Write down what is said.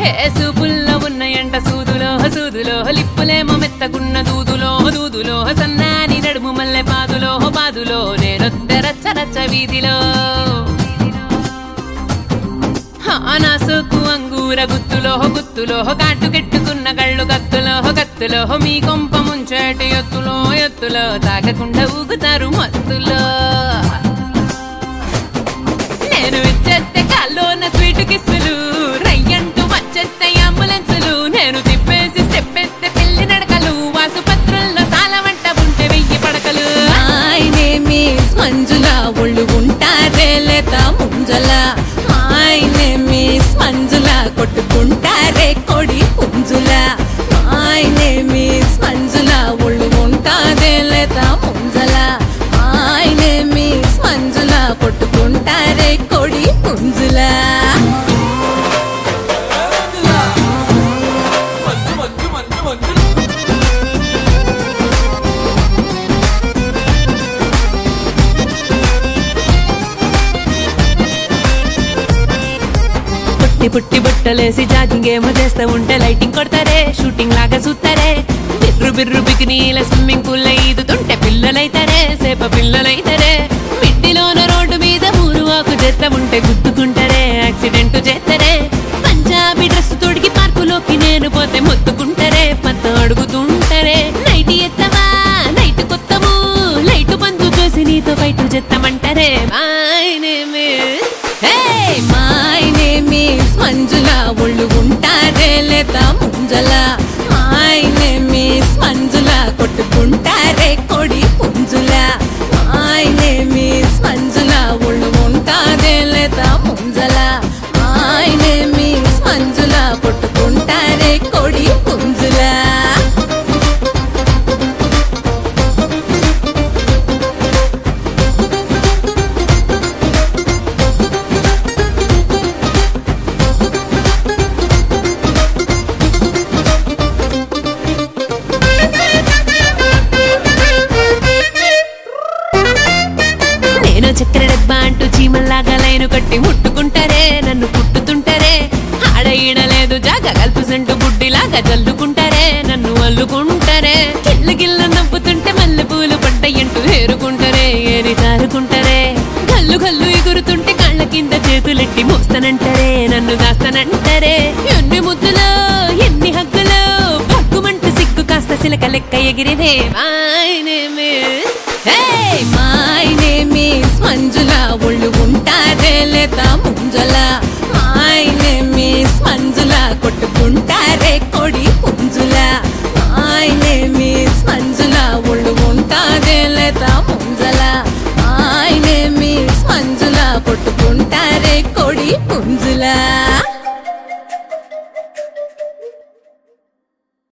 ఏ సూపుల్లో ఉన్నాయంట సూదులో సూదులో లిప్పులేమో మెత్తకున్న దూదులో దూదులో సన్నాని నడుము మల్లె పాదులో పాదులో నేనొత్తే రచ్చ రచ్చ వీధిలో నా సోకు అంగూర గుత్తులో గుత్తులో కాటు కెట్టుకున్న కళ్ళు కత్తులో కత్తులో మీ కొంప ముంచేటి ఎత్తులో ఎత్తులో తాగకుండా ఊగుతారు మత్తులో నేను ఇచ్చేస్తే కాల్లోన స్వీట్ కిస్సులు రయ్యంటూ వచ్చేస్తే అంబులెన్సులు నేను తిప్పేసి స్టెప్ ఎత్తే పెళ్లి నడకలు వాసుపత్రుల్లో సాలవంట ఉంటే వెయ్యి పడకలు మై నేమ్ ఈస్ మంజుల ఒళ్ళు ఉంటారే లేత ముంజల మై నేమ్ ఈస్ మంజుల కొట్టుకుంటారే కొడి పుంజుల మై నేమ్ ఈస్ మంజుల ఒళ్ళు ఉంటారే లేత ముంజల మై నేమ్ ఈస్ మంజుల కొట్టుకుంటారే కొడి పుంజుల మంజు మంజు మంజు మంజు పుట్టి పుట్టి బుట్టలేసి జాగింగ్ ఏమో చేస్తూ ఉంటే లైటింగ్ కొడతారే షూటింగ్ లాగా చూస్తారే బిర్రు బిర్రు బికినీల స్విమ్మింగ్ పూల్ ఈదుతుంటే పిల్లలైతారే సేప పిల్లలైతారే మిట్టిలోన రోడ్డు మీద మూడు ఆకు చెత్త ఉంటే గుద్దుకుంటారే యాక్సిడెంట్ చేస్తారే పంజాబీ డ్రెస్ తొడిగి పార్కులోకి నేను పోతే మొత్తుకుంటారే పత్త అడుగుతుంటారే నైట్ ఎత్తవా నైట్ కొత్తము లైట్ బంధు చూసి నీతో బయట చెత్తమంటారే my name hey my name is Manjula ఒళ్ళు ఉంటారే లేత ముంజల మై నేమ్ ఈస్ మంజుల కొట్టుకుంటారే కొడి పుంజుల మై నేమ్ ఈస్ మంజుల ఒళ్ళు ఉంటారే లేత ముంజల మై నేమ్ ఈస్ మంజుల కొట్టుకుంటారే కొడి పుంజుల నేను చక్కెర డబ్బా అంటూ చీమల్లాగా లైను కట్టి ముట్టుకుంటారే నన్ను పుట్టుతుంటారే ఆడ ఈడ లేదు జాగ కల్పుసంటూ బుడ్డిలాగా జల్లుకుంటారే నన్ను అల్లుకుంటారే గిల్లు గిల్లు నవ్వుతుంటే మల్లె పూలు పడ్డయ్యంటూ ఏరుకుంటారే ఏరి జారుకుంటారే గల్లు గల్లు ఎగురుతుంటే కాళ్ళ కింద చేతులెట్టి మోస్తానంటారే నన్ను దాస్తానంటారే ఎన్ని ముద్దులో ఎన్ని హగ్గులో భగ్గుమంటూ సిగ్గు కాస్త సిలక లెక్క ఎగిరిదే my name hey my name is Manjula ఒళ్ళు ఉంటారే లేత ముంజల